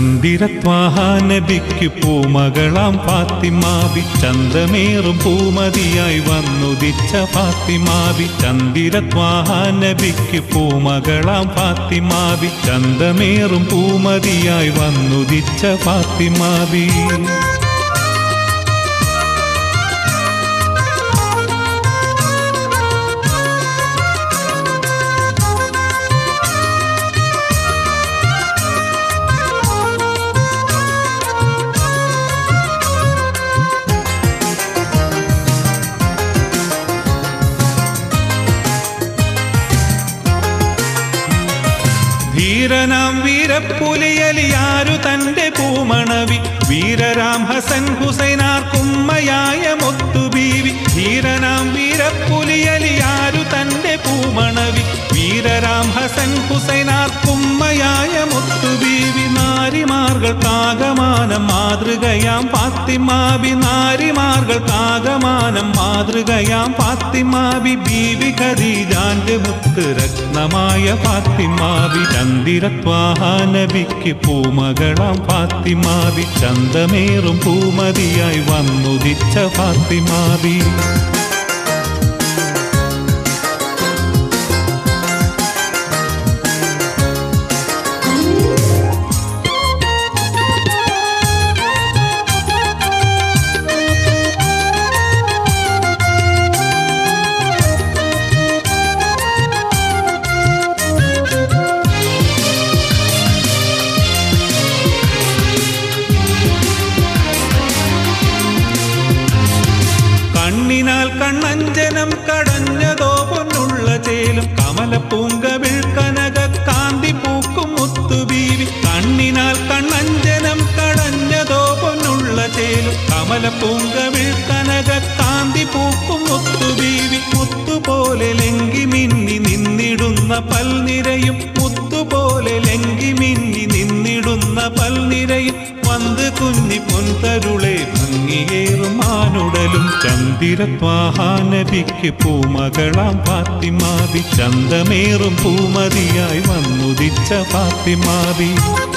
ചന്ദിരത്വാഹാനബിക്ക് പൂമകളാം ഫാത്തിമാബി ചന്തമേറും പൂമതിയായി വന്നുദിച്ച ഫാത്തിമാബി ചന്ദിരത്വാഹാനബിക്ക് പൂമകളാം ഫാത്തിമാബി ചന്തമേറും പൂമതിയായി വന്നുദിച്ച ഫാത്തിമാബി ധീരനാം വീരപ്പുലിയലിയാരു തന്റെ പൂമണവി വീരരാം ഹസൻ ഹുസൈനാർക്കുമ്മയായ മുത്തുബീവി ധീരനാം വീരപ്പുലിയലിയാരു തന്റെ പൂമണവി വീരരാം ഹസൻ ഹുസൈനാർക്കുമ്മയായ മുത്തുബീവി നാരിമാർഗൾക്കാകമാനം മാതൃകയാം പാത്തിമാബി നാരിമാർഗൾക്കാകമാനം മാതൃകയാം പാത്തിമാബി ബീവി ഖദീജാന്റെ മുത്ത് രത്നമായ പാത്തിമാബി ചന്ദിരത്വാഹാനബിക്ക് പൂമകളാം പാത്തിമാബി ചന്തമേറും പൂമതിയായി വന്നുദിച്ച പാത്തിമാബി കണ്ണിനാൽ കണ്ണഞ്ജനം കടഞ്ഞതോ പൊന്നുള്ള ചേലും കമലപ്പൂങ്കവിൾ കനക കാന്തി പൂക്കും മുത്തുബീവി കണ്ണിനാൽ കണ്ണഞ്ജനം കടഞ്ഞതോ പൊന്നുള്ള ചേലും കമലപ്പൂങ്കവിൾ കനക കാന്തി പൂക്കും മുത്തുബീവി മുത്തുപോലെ ലങ്കി മിന്നി നിന്നിടുന്ന പൽനിരയും മുത്തുപോലെ ലങ്കി മിന്നി നിന്നിടുന്ന പൽനിരയും വന്ന് കുഞ്ഞി പൊൻതരുളെ ഭംഗിയേറും ആനുടലും ചന്ദിരത്വാഹാനബിക്ക് പൂമകളാം ഫാത്തിമാബി ചന്തമേറും പൂമതിയായി വന്നുദിച്ച ഫാത്തിമാബി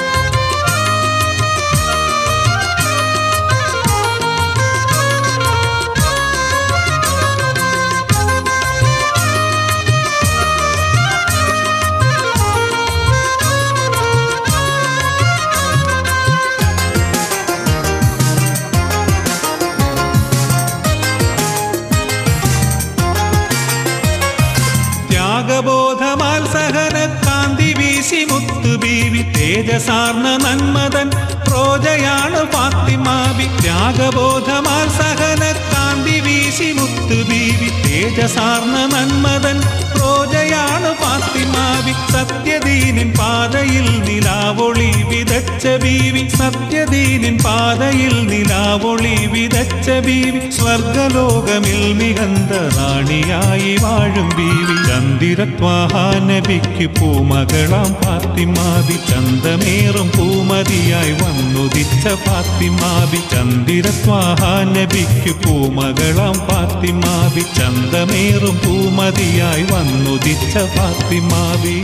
ത്യാഗബോധമാൽ സഹന കാന്തി വീശി മുത്തുബീവി തേജസാർന്ന നന്മതൻ പ്രോജയാണ് ഫാത്തിമാബി ത്യാഗബോധമാൽ സഹന കാന്തി വീശി മുത്തുബീവി തേജസാർന്ന നന്മതൻ പ്രോജയാണ് ഫാത്തിമാബി സത്യദീനിൻ പാതയിൽ നിലാവൊളി വിതച്ച ബീവി സത്യദീനിൻ പാതയിൽ നിലാവൊളി വിതച്ച ബീവി സ്വർഗലോകമിൽ മികந்த റാണിയായി വാഴും ബീവി ചന്ദിരത്വാഹാനബിക്ക് പൂമകളാം ഫാത്തിമാബി ചന്തമേറും പൂമതിയായി വന്നുദിച്ച ഫാത്തിമാബി ചന്ദിരത്വാഹാനബിക്ക് പൂമകളാം ഫാത്തിമാബി ചന്തമേറും പൂമതിയായി വന്നുദിച്ച ഫാത്തിമാബി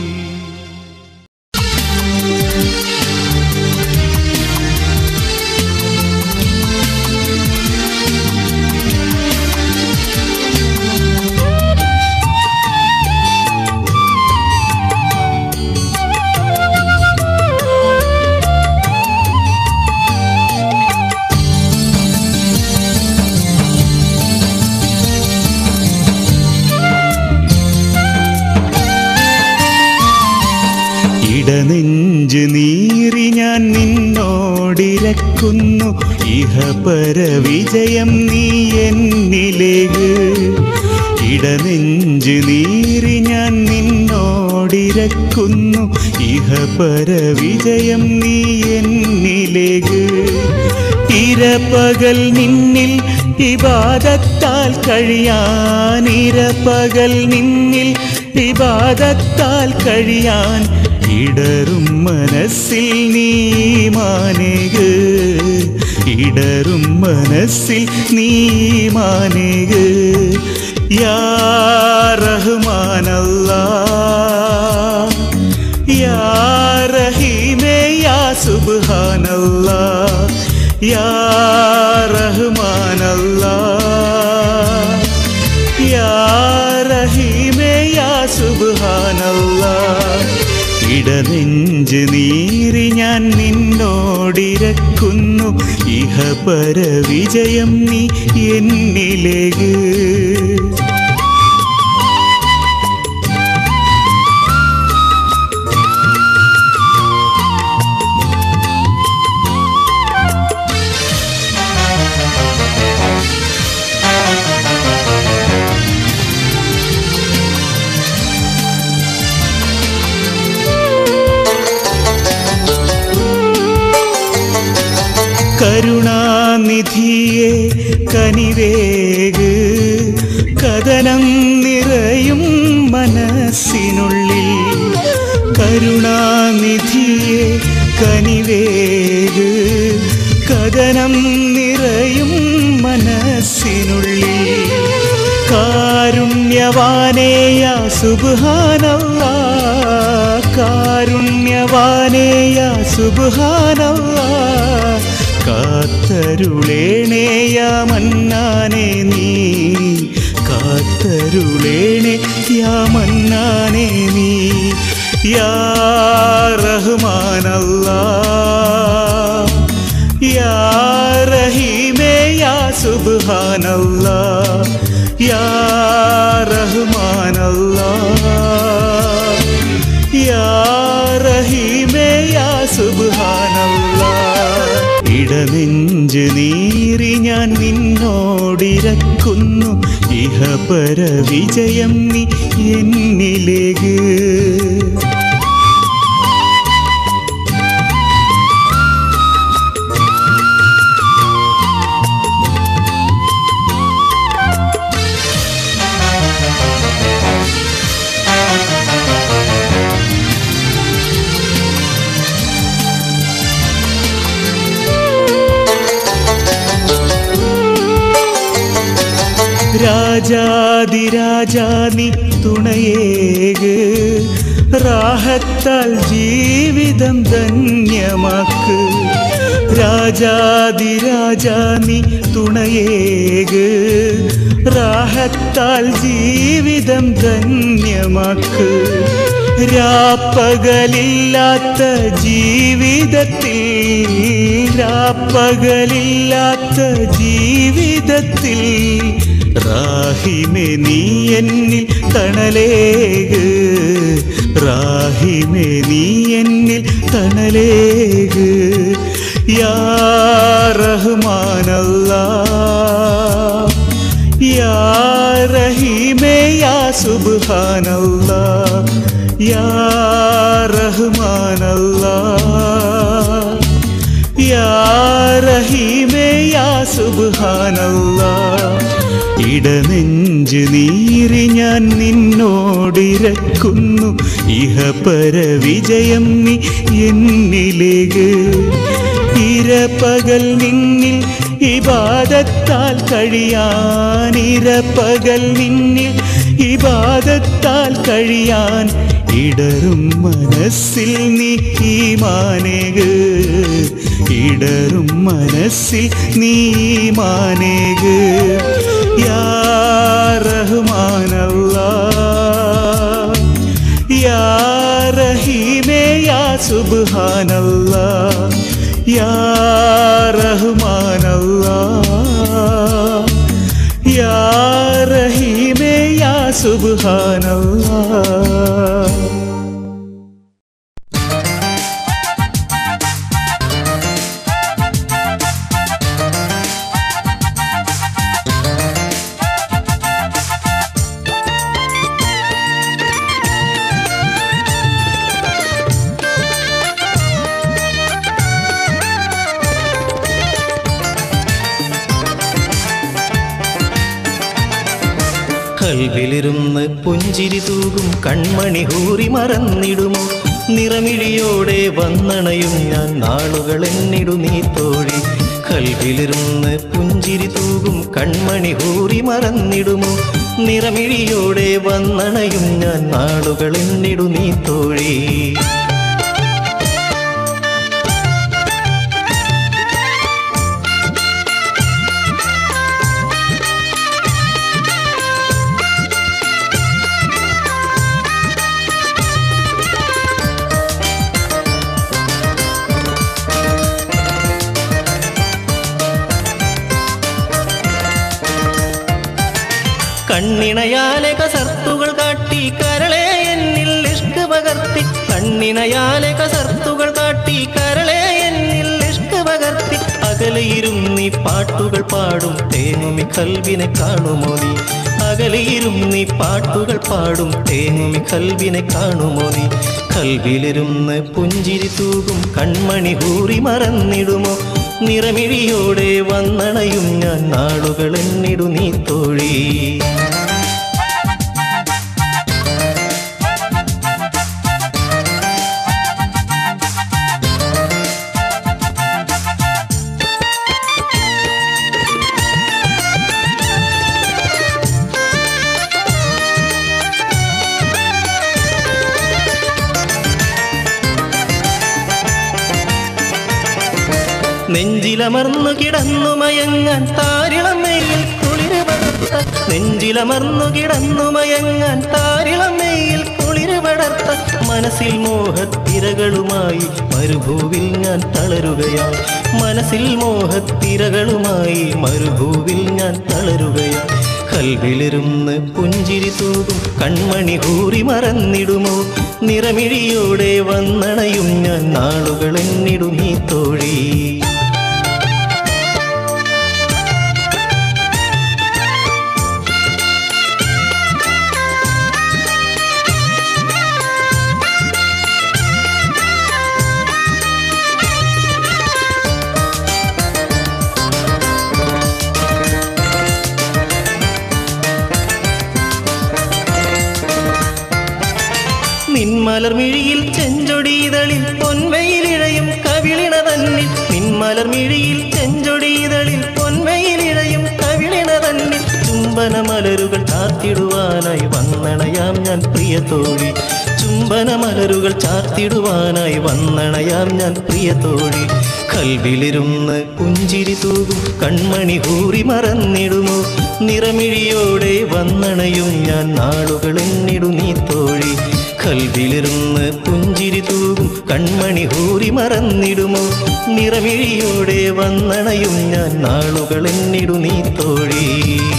ഇടനെഞ്ച് നീറി ഞാൻ നിന്നോടിരക്കുന്നു ഇഹപര വിജയം നീ എന്നിലേക്ക് ഇടനെഞ്ച് നീറി ഞാൻ നിന്നോടിരക്കുന്നു ഇഹപര വിജയം നീ എന്നിലേക്ക് ഇരപകൽ നിന്നിൽ ഇബാദത്താൽ കഴിയാൻ ഇരപകൽ നിന്നിൽ ഇബാദത്താൽ കഴിയാൻ ഇടറും മനസ്സിൽ നീ മാനേക ഇടറും മനസ്സിൽ നീ മാനേക യാ റഹ്മാനല്ലാ യാ റഹീമേ യാ സുബ്ഹാനല്ലാ യാ റഹ്മാനല്ലാ യാ റഹീമേ യാ സുബ്ഹാനല്ലാ ഇടനെഞ്ച് നീറി ഞാൻ നിന്നോടിരക്കുന്നു ഇഹപര വിജയം നീ എന്നിലേക്ക് കരുണാനിധിയെ കനിവേഗ് കഥനം നിറയും മനസ്സിനുള്ളിൽ കരുണാനിധിയെ കനിവേഗ് കഥനം നിറയും മനസ്സിനുള്ളിൽ കാരുണ്യവാനേയ സുബ്ഹാനല്ല കാരുണ്യവാനേയ സുബ്ഹാനല്ല കാത്തരുളേണേയ മന്നാനെ നീ കാത്തരുളേണേ യാ മന്നാനെ നീ യാ റഹ്മാനല്ലാ യാ റഹീമേ യാ സുബ്ഹാനല്ലാ യാ റഹ്മാനല്ലാ യാ റഹീമേ യാ സുബ്ഹാനല്ലാ ഇടനെഞ്ച് നീറി ഞാൻ നിന്നോടിരക്കുന്നു ഇഹപര വിജയം നീ എന്നിലേക്ക് രാജാതിരാജാ നീ തുണയേക് റാഹത്താൽ ജീവിതം ധന്യമാക്ക് രാജാതിരാജാ നീ തുണയേക് റാഹത്താൽ ജീവിതം ധന്യമാക്ക് രാപ്പകലില്ലാത്ത ജീവിതത്തിൽ രാപ്പകലില്ലാത്ത ജീവിതത്തിൽ റാഹിമെ നീ എന്നിൽ തണലേക് റാഹിമെ നീ എന്നിൽ തണലേക് യാ റഹ്മാനല്ലാ യാ റഹീമേ യാ സുബ്ഹാനല്ലാ യാ റഹ്മാനല്ലാ യാ റഹീമേ യാ സുബ്ഹാനല്ലാ ഇടനെഞ്ച് നീറി ഞാൻ നിന്നോടിരക്കുന്നു ഇഹപര വിജയം നീ എന്നിലേക്ക് ഇരപകൽ നിന്നിൽ ഇബാദത്താൽ കഴിയാൻ ഇരപകൽ നിന്നിൽ ഇബാദത്താൽ കഴിയാൻ ഇടറും മനസ്സിൽ നീ ഈമാനേക് ഇടറും മനസ്സിൽ നീ ഈമാനേക് യാ റഹ്മാനല്ലാ യാ റഹീമേ യാ സുബ്ഹാനല്ലാ യാ റഹ്മാനല്ലാ യാ റഹീമേ യാ സുബ്ഹാനല്ലാ കൽവിലിരുന്ന് പുഞ്ചിരി തൂകും കൺമണി ഹൂറി മറന്നിടുമോ നിറമിഴിയോടെ വന്നണയും ഞാൻ നാളുകൾ എന്നിടു നീ തോഴി കൽവിലിരുന്ന് പുഞ്ചിരി തൂകും കൺമണി ഹൂറി മറന്നിടുമോ നിറമിഴിയോടെ വന്നണയും ഞാൻ നാളുകൾ എന്നിടു നീ തോഴി കണ്ണിണയാലെ കസർത്തുകൾ കാട്ടി കരളെ എന്നിൽ ഇഷ്ക് പകർത്തി കണ്ണിണയാലെ കസർത്തുകൾ കാട്ടി കരളെ എന്നിൽ ഇഷ്ക് പകർത്തി അകലെയിരുന്നീ പാട്ടുകൾ പാടും തേങ്ങുമി കൽവിനെ കാണുമോ നീ അകലെയിരുന്നീ പാട്ടുകൾ പാടും തേങ്ങുമി കൽവിനെ കാണുമോ നീ കൽവിലിരുന്ന് പുഞ്ചിരി തൂകും കൺമണി ഹൂറി മറന്നിടുമോ നിറമിഴിയോടെ വന്നണയും ഞാൻ നാളുകൾ എന്നിടു നീ തോഴി നെഞ്ചിലമർന്നു കിടന്നു മയങ്ങാൻ താരിളമ്മയിൽ കുളിര് പടർത്ത നെഞ്ചിലമർന്നു കിടന്നു മയങ്ങാൻ താരിളമ്മയിൽ കുളിര് പടർത്ത മനസ്സിൽ മോഹത്തിരകളുമായി മരുഭൂവിൽ ഞാൻ തളരുകയായി മനസ്സിൽ മോഹത്തിരകളുമായി മരുഭൂവിൽ ഞാൻ തളരുകയായി കൽവിലിരുന്ന് പുഞ്ചിരി തൂകും കൺമണി കൂറി മറന്നിടുമോ നിറമിഴിയോടെ വന്നണയും ഞാൻ നാളുകൾ എന്നിടു നീ തോഴി നിന്മലർമിഴിയിൽ ചെഞ്ചൊടിയിതളിൽ പൊൻവെയിലിഴയും കവിളിണ തന്നിൽ നിന്മലർമിഴിയിൽ ചെഞ്ചൊടിയിതളിൽ പൊൻവെയിലിഴയും കവിളിണ തന്നിൽ ചുംബന മലരുകൾ ചാർത്തിടുവാനായി വന്നണയാം ഞാൻ പ്രിയ തോഴി ചുംബന മലരുകൾ ചാർത്തിടുവാനായി വന്നണയാം ഞാൻ പ്രിയ തോഴി കൽവിലിരുന്ന് പുഞ്ചിരി തൂകും കൺമണി കൂറി മറന്നിടുമോ നിറമിഴിയോടെ വന്നണയും ഞാൻ നാളുകൾ എന്നിടു നീ തോഴി കൽവിലിരുന്ന് പുഞ്ചിരി തൂകും കൺമണി ഹൂറി മറന്നിടുമോ നിറമിഴിയോടെ വന്നണയും ഞാൻ നാളുകൾ എന്നിടു നീ തോഴി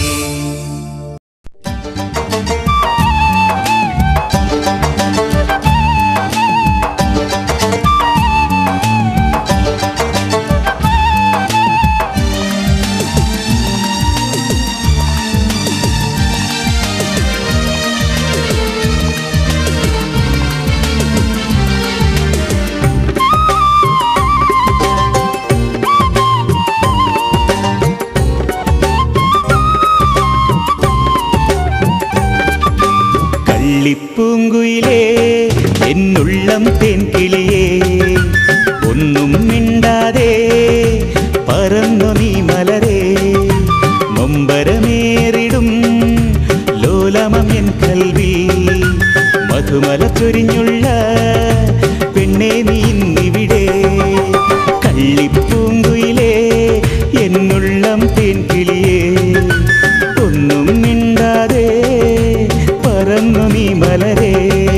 കള്ളിപ്പൂങ്കുയിലേ എന്നുള്ളം തേൻകിളിയേ ഒന്നും മിണ്ടാതെ പറന്നു നീ മലരേ നൊമ്പരമേറിടും ലോലമം എൻ കൽവി മധുമല ചൊരിഞ്ഞുള്ള പെണ്ണെ നീ ഇന്നിവിടെ കള്ളിപ്പൂങ്കുയിലേ എന്നുള്ളം തേൻകിളിയേ ഒന്നും മിണ്ടാതെ പറന്നു നീ മലരേ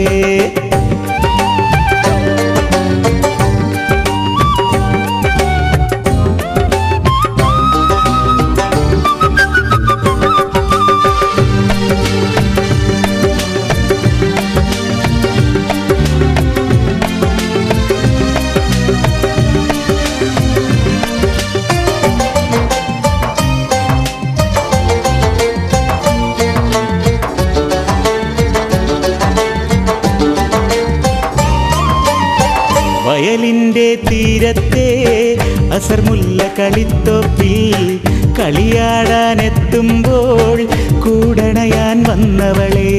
വയലിന്റെ തീരത്തെ അസർമുല്ല കളിത്തൊപ്പിൽ കളിയാടാനെത്തുമ്പോൾ കൂടണയാൻ വന്നവളെ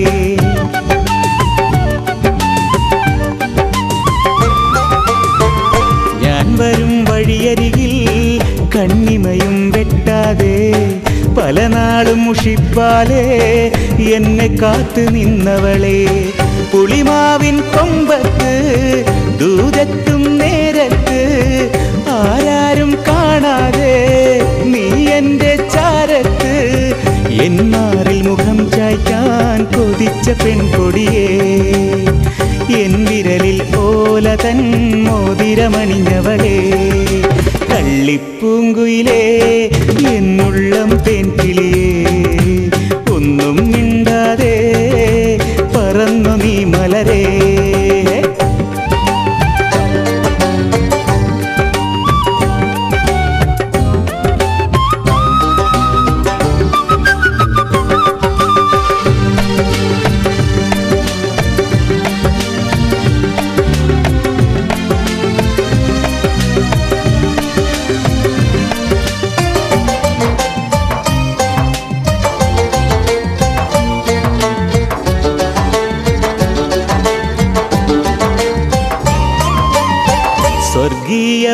ഞാൻ വരും വഴിയരികിൽ കണ്ണിമയും വെട്ടാതെ പല നാളും മുഷിപ്പാലേ എന്നെ കാത്തു നിന്നവളെ പുളിമാവിൻ കൊമ്പത്ത് ദൂരത്തും നേരത്ത് ആരാരും കാണാതെ നീ എൻ്റെ ചാരത്ത് എന്നാറിൽ മുഖം ചായ്ക്കാൻ കൊതിച്ച പെൺകൊടിയേ എൻ വിരലിൽ ഓല തൻ മോതിരമണിഞ്ഞവളേ കള്ളിപ്പൂങ്കുയിലേ എന്നുള്ളം തേൻകിളിയേ ഒന്നും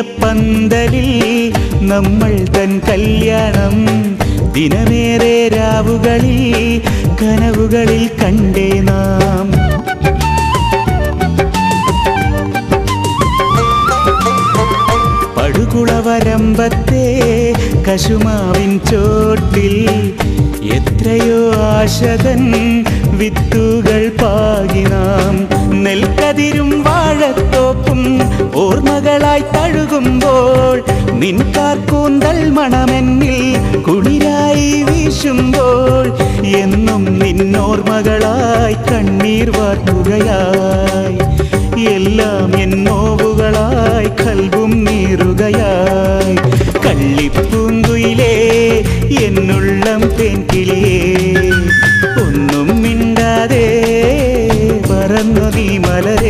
നീലപ്പന്തലിൽ നമ്മൾ തൻ കല്യാണം ദിനമേറെ രാവുകളിൽ കനവുകളിൽ കണ്ടേ നാം പടുകുളവരമ്പത്തെ കശുമാവിൻ ചോട്ടിൽ എത്രയോ ആശതൻ വിത്തുകൾ പാകി നാം നെൽക്കതിരും വാഴത്തോപ്പും ഓർമ്മകളായി തഴുകുമ്പോൾ നിൻകാർക്കൂന്തൽ മണമെന്നിൽ കുളിരായി വീശുമ്പോൾ എന്നും നിന്നോർമ്മകളായി കണ്ണീർ വാർക്കുകയായി എല്ലാം എന്നോവുകളായി കൽവും നീറുകയായി കള്ളിപ്പൂങ്കുയിലേ എന്നുള്ളം തേൻകിളിയേ ഒന്നും മിണ്ടാതെ പറന്നു നീ മലരേ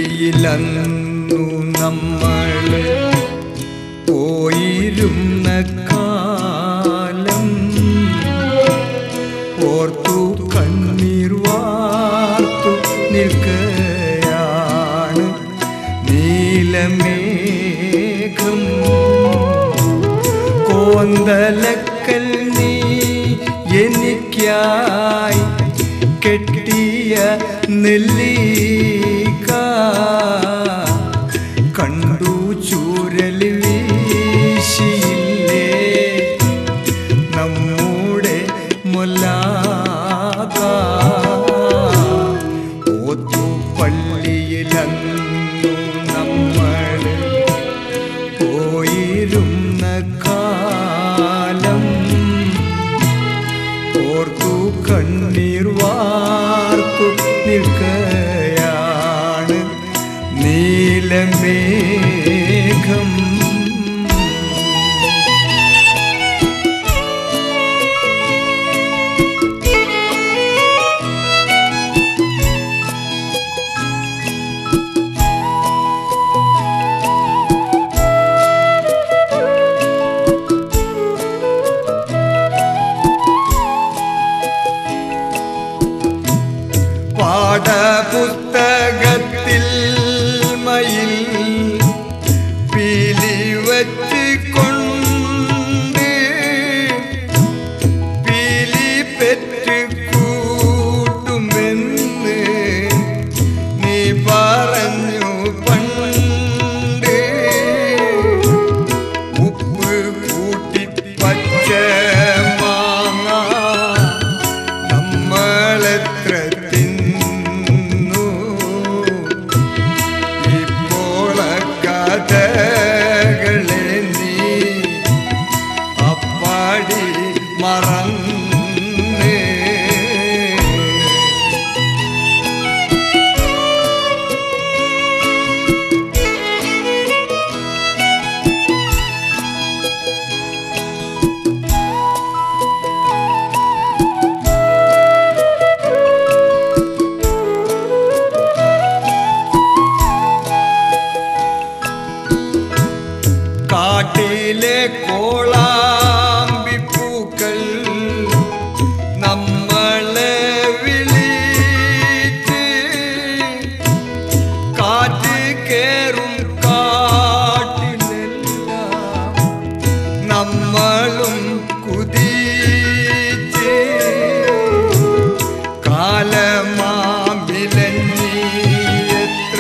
പള്ളിയിലന്നു നമ്മൾ പോയിരുന്ന കാലം ഓർത്തു കണ്ണീർ വാർത്തു നിൽക്കയാണ് നീലമേഘം കോന്തലക്കൽ നീ എനിക്കായി കെട്ടിയ നെല്ലിക്ക കണ്ടു ചൂരൽ വീശിയില്ലേ നമ്മുടെ മൊല്ലാക ഓത്തു പള്ളിയിലന്നു നമ്മൾ പോയിരുന്ന കാലം ഓർത്തു കണ്ണീർ വാർത്തു നിൽക്കയാണ് നീലമേഘം പാഠപുസ്തകത്തിൽ മയിൽ പീലി വച്ച് കൊണ്ട് പീലി പെറ്റ് കൂട്ടുമെന്ന് നീ പറഞ്ഞു പണ്ട് ഉപ്പ് കൂട്ടി പച്ച മാങ്ങ നമ്മളെത്ര തിന്നു ഇപ്പോൾ കഥകളെ നീ അപ്പാടി മറന്നേ കാട്ടിലെ കോളാമ്പിപ്പൂക്കൾ നമ്മളെ വിളിച്ച് കാറ്റ് കേറും കാട്ടിലെല്ലാം നമ്മളും കുതിച്ച് കാലമാമ്പിലഞ്ഞി എത്ര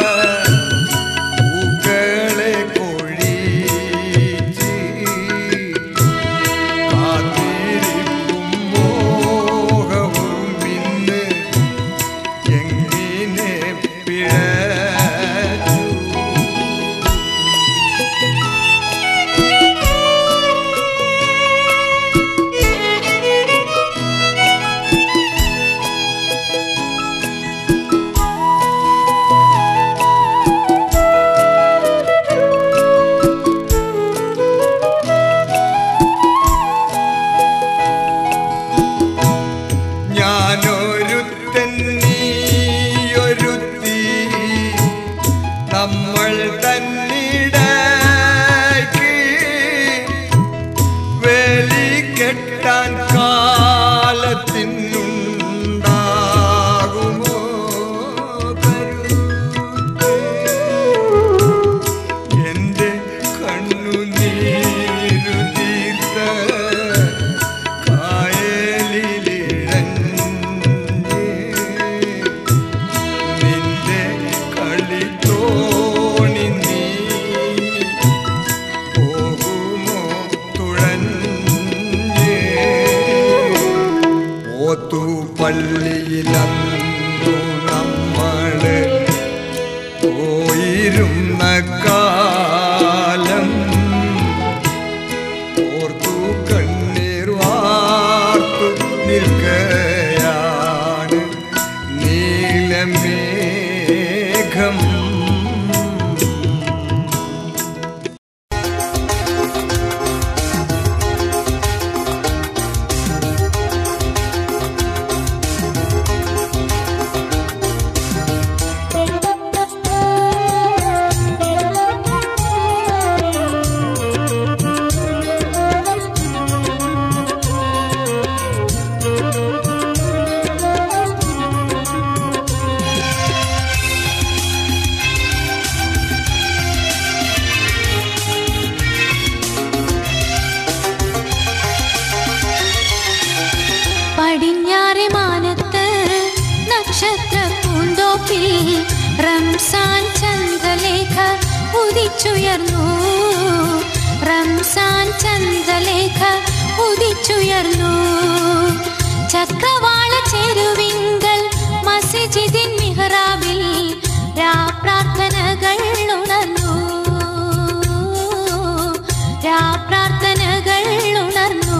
പൂക്കളെ കൊഴിച്ച് കാത്തിരിപ്പും മോഹവും ഇന്ന് എങ്ങനെ പിഴച്ചു ഞാനൊരുത്തൻ നീയൊരുത്തി നമ്മൾ തന്നിടക്ക് വേലി കെട്ടാൻ കാലത്തിനുണ്ടാകുമോ കരുത്ത്? എന്റെ കണ്ണുനീരു തീർത്ത കായലിലിഴഞ്ഞ് നിന്റെ കളിത്തോണി നീ പോകുമോ തുഴഞ്ഞ് ഓത്തു പള്ളിയിലന്നു നമ്മള് പോയിരുന്ന കാലം ഓർത്തു കണ്ണീർ വാർത്തു നിൽക്കയാണ് നീലമേഘം Thank you. റംസാൻ ചന്ദ്രലേഖ ഉദിച്ചുയർന്നു റംസാൻ ചന്ദ്രലേഖ ഉദിച്ചുയർന്നു ചക്രവാള ചെരുവിങ്കൽ മസിജിദിൻ മിഹ്റാബിൽ രാപ്രാർത്ഥനകൾ ഉണർന്നു രാപ്രാർത്ഥനകൾ ഉണർന്നു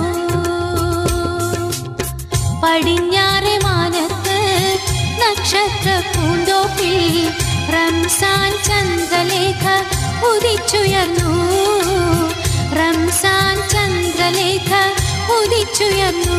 പടിഞ്ഞാറെ മാനത്ത് നക്ഷത്ര പൂന്തോപ്പിൽ റംസാൻ ചന്ദ്രലേഖ ഉദിച്ചുയർന്നു റംസാൻ ചന്ദ്രലേഖ ഉദിച്ചുയർന്നു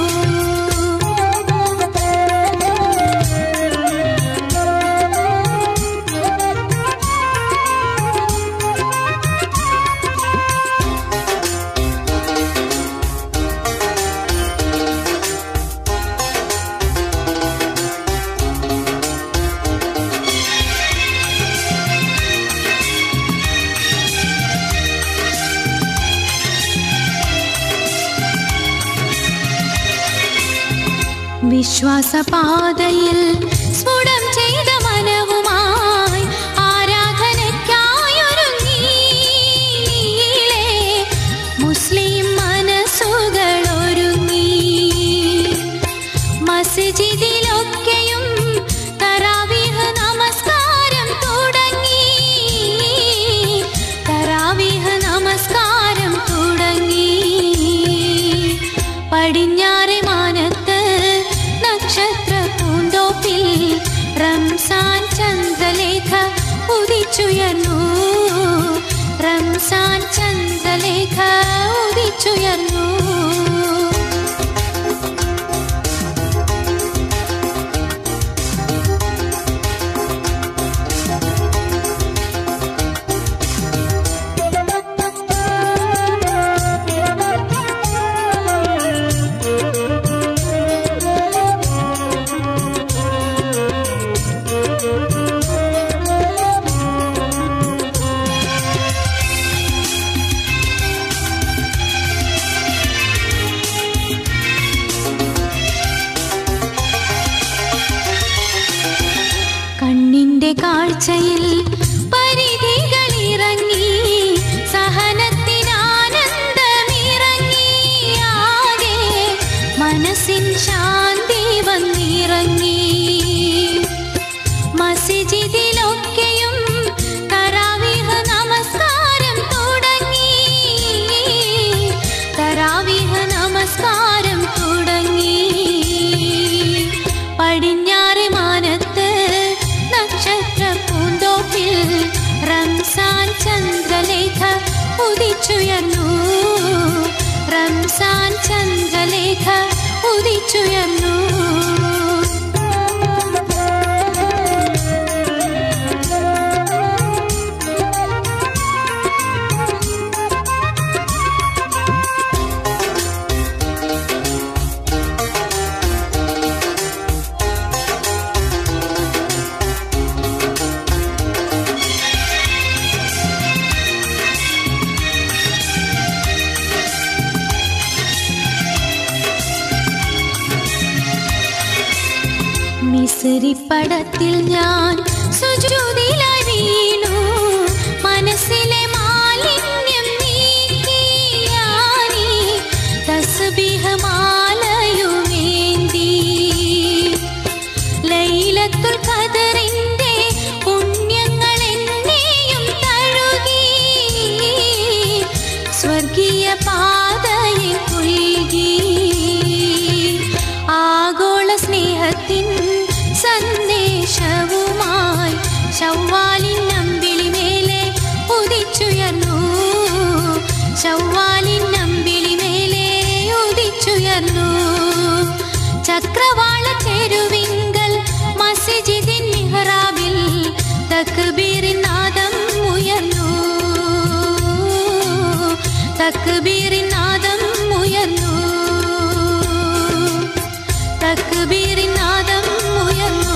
വിശ്വാസപാതയിൽ സ്ഫുടം ചെയ്ത മനവുമായി ആരാധനയ്ക്കായൊരുങ്ങീലേ മുസ്ലിം മനസ്സുകൾ ഒരുങ്ങി മസ്ജിദിലൊക്കെയും തറാവീഹ് നമസ്കാരം തുടങ്ങി തറാവീഹ് നമസ്കാരം തുടങ്ങി പടിഞ്ഞാറെ മാനത്ത് നക്ഷത്ര പൂന്തോപ്പിൽ റംസാൻ ചന്ദ്രലേഖ ഉദിച്ചുയർന്നു റംസാൻ ചന്ദ്രലേഖ ഉദിച്ചുയർന്നു കണ്ണിന്റെ കാഴ്ചയിൽ പരിധികളിറങ്ങി സഹനത്തിനാനന്ദമിറങ്ങി ആകെ മനസ്സിൻ ശാന്തി വന്നിറങ്ങി മസ്ജിദിലൊക്കെയും തറാവീഹ് നമസ്കാരം തുടങ്ങി തറാവീഹ് നമസ്കാരം തുടങ്ങി പടിഞ്ഞാറെ മാനത്ത് നക്ഷത്ര പൂന്തോപ്പിൽ റംസാൻ ചന്ദ്രലേഖ ഉദിച്ചുയർന്നു റംസാൻ ചന്ദ്രലേഖ ഉദിച്ചുയർന്നു മിസരിപ്പടത്തിൽ ഞാൻ സുജൂതിലായി വീണു മനസ്സിലെ മാലിന്യം നീക്കിയാനി തസ്ബീഹ് മാലയുമേന്തി ലൈലത്തുൽ ഖദറിന്റെ പുണ്യങ്ങൾ എന്നെയും തഴുകി സ്വർഗീയ പാതയെ പുൽകി ആഗോള സ്നേഹത്തിൻ സന്ദേശവുമായി ശൗവാലിൻ നമ്പിളി മേലെ ഉദിച്ചുയർന്നു ശൗവാലിൻ നമ്പിളി മേലെ ഉദിച്ചുയർന്നു ചക്രവാള ചെരുവിങ്കൽ മസ്ജിദിൻ മിഹ്റാബിൽ തക്ബീറിൻ നാദം ഉയർന്നു തക്ബീറിൻ നാദം ഉയർന്നു തക്ബീറിൻ നാദം ഉയർന്നു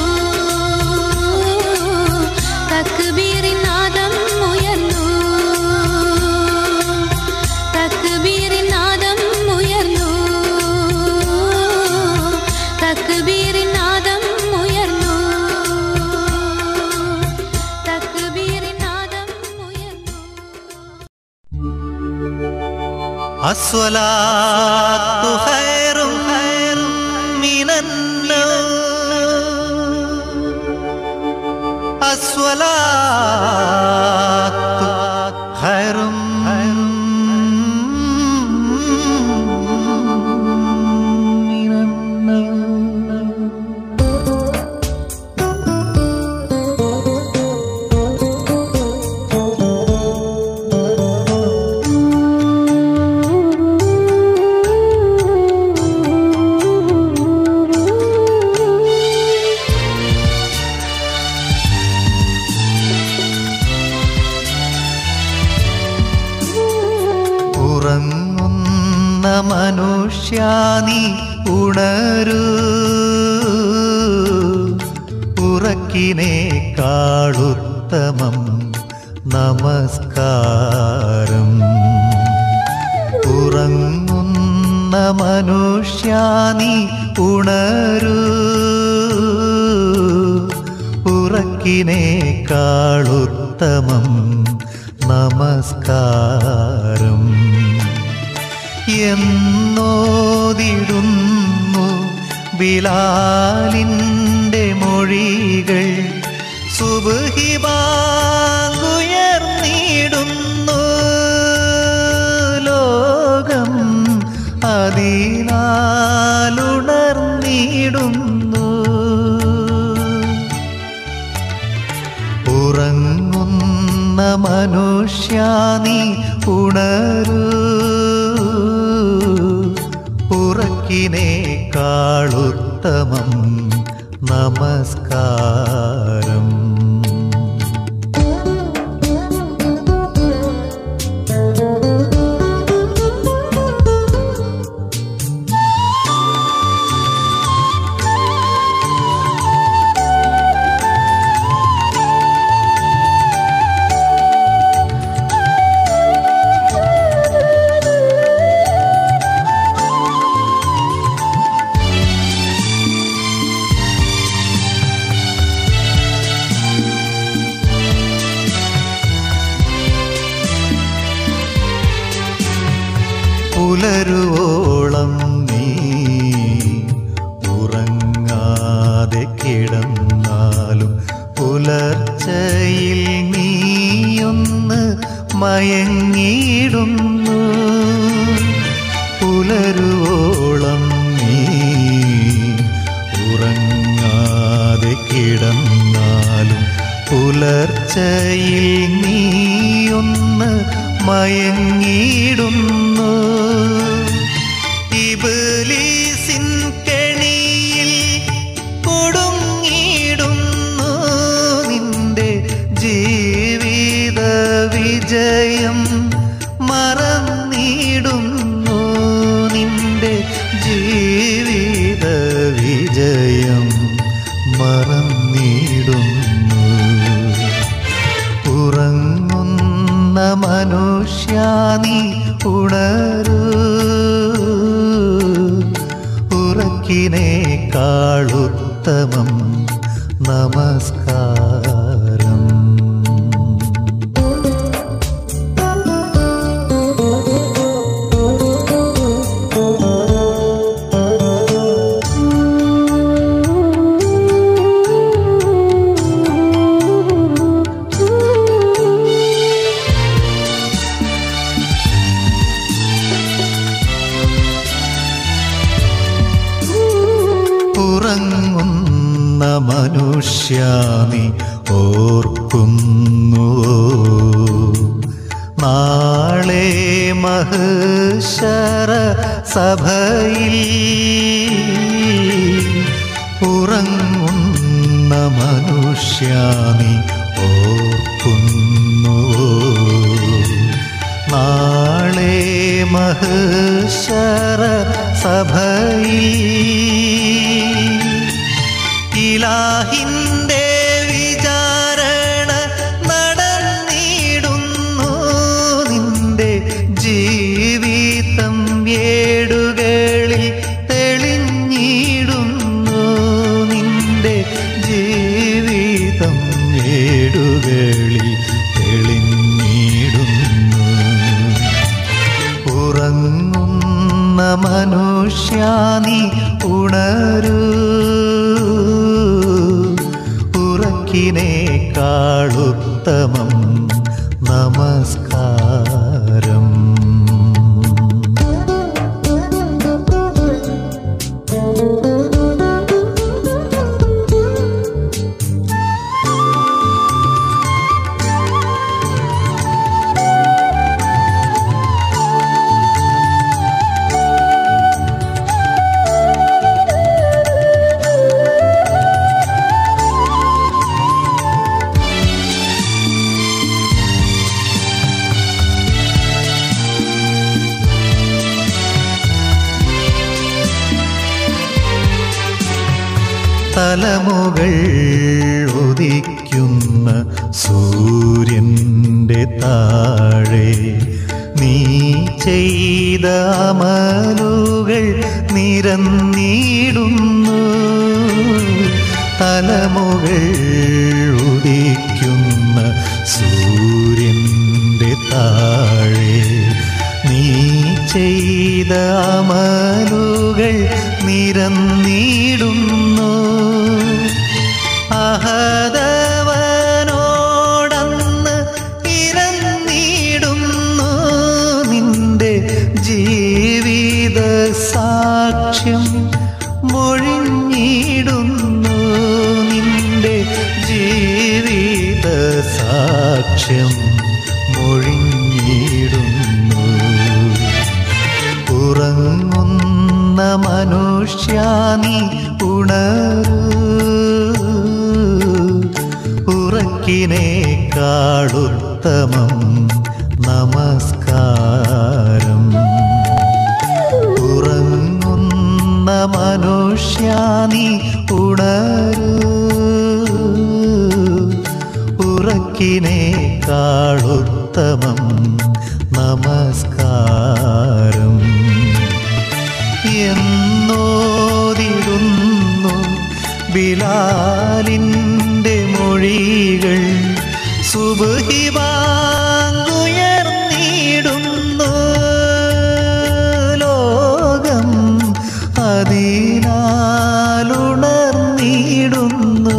തക്ബീറിൻ നാദം ഉയർന്നു തക്ബീറിൻ നാദം ഉയർന്നു തക്ബീറിൻ നാദം ഉയർന്നു അസ്വലാത്തു ഖൈറും മിനന്നൗം അസ്വലാത്തു ഖൈറും മിനന്നൗം ഉറങ്ങുന്ന മനുഷ്യാനി ഉണരൂ ഉറക്കിനേക്കാളുത്തമം നമസ്കാരം ഉറങ്ങുന്ന മനുഷ്യാനി ഉണരൂ ഉറക്കിനേക്കാളുത്തമം നമസ്കാരം എന്നോതിടുന്നു ബിലാലിൻ്റെ മൊഴികൾ സുബഹിബാങ്കുയർന്നിടുന്നു ലോകം അതിനാലുണർന്നിടുന്നു ഉറങ്ങുന്ന മനുഷ്യാനി ഉണരൂ ഉറക്കിനേക്കാളുത്തമം നമസ്കാരം പുലരുവോളം നീ ഉറങ്ങാതെ കിടന്നാലും പുലർച്ചയിൽ നീയൊന്ന് മയങ്ങിയിടുന്നു പുലരുവോളം നീ ഉറങ്ങാതെ കിടന്നാലും പുലർച്ചയിൽ നീയൊന്ന് മയങ്ങിയിടുന്നു ഇബ്ലീസിൻ കെണിയിൽ കൊടുങ്ങിടുന്നു നിന്റെ ജീവിത വിജയം മറന്നിടുന്നു നിന്റെ ജീവിത വിജയം മറന്നിടുന്നു ഉറങ്ങുന്ന മനുഷ്യാനി ഉണരൂ ഉറക്കിനേക്കാളുത്തമം നമസ്കാരം ഉറങ്ങുന്ന മനുഷ്യാനി ഓർക്കുന്നുവോ നാളെ മഹശര സഭയിൽ ഉറങ്ങുന്ന മനുഷ്യാനി ഓർക്കുന്നുവോ നാളെ മഹശര സഭയിൽ ഇലാഹിൻ്റെ വിചാരണ നടന്നിടുന്നു നിന്റെ ജീവിതം ഏടുകളിൽ തെളിഞ്ഞിടുന്നു നിന്റെ ജീവിതം ഏടുകളിൽ തെളിഞ്ഞിടുന്നു ഉറങ്ങ ഉത്തമം നമസ്കാരം തലമുകൾ ഉദിക്കുന്ന സൂര്യൻ്റെ താഴെ നീ ചെയ്ത അമലുകൾ നിരന്നിടുന്നു തലമുകൾ ഉദിക്കുന്ന സൂര്യൻ്റെ താഴെ നീ ചെയ്ത അമലുകൾ നിരന്നിടുന്നു അഹദവനോടന്ന് ഇരന്നിടുന്നു നിന്റെ ജീവിത സാക്ഷ്യം മൊഴിഞ്ഞിടുന്നു നിന്റെ ജീവിത സാക്ഷ്യം മൊഴിഞ്ഞിടുന്നു ഉറങ്ങുന്ന മനുഷ്യാനി ഉണരൂ ഉറക്കിനേക്കാളുത്തമം നമസ്കാരം ഉറങ്ങുന്ന മനുഷ്യാനി ഉണരൂ ഉറക്കിനേക്കാളുത്തമം നമസ്കാരം എന്നോതിരുന്നു ബിലാലിൻ്റെ മൊഴികൾ സുബഹിവാങ്ങുയർന്നിടുന്നു ലോകം അതിനാലുണർന്നിടുന്നു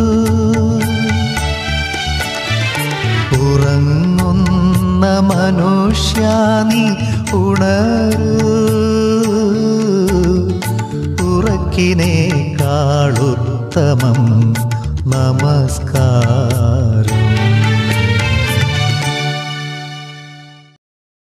ഉറങ്ങുന്ന മനുഷ്യാനി ഉണരൂ ഉറക്കിനേക്കാളുത്തമം നമസ്കാരം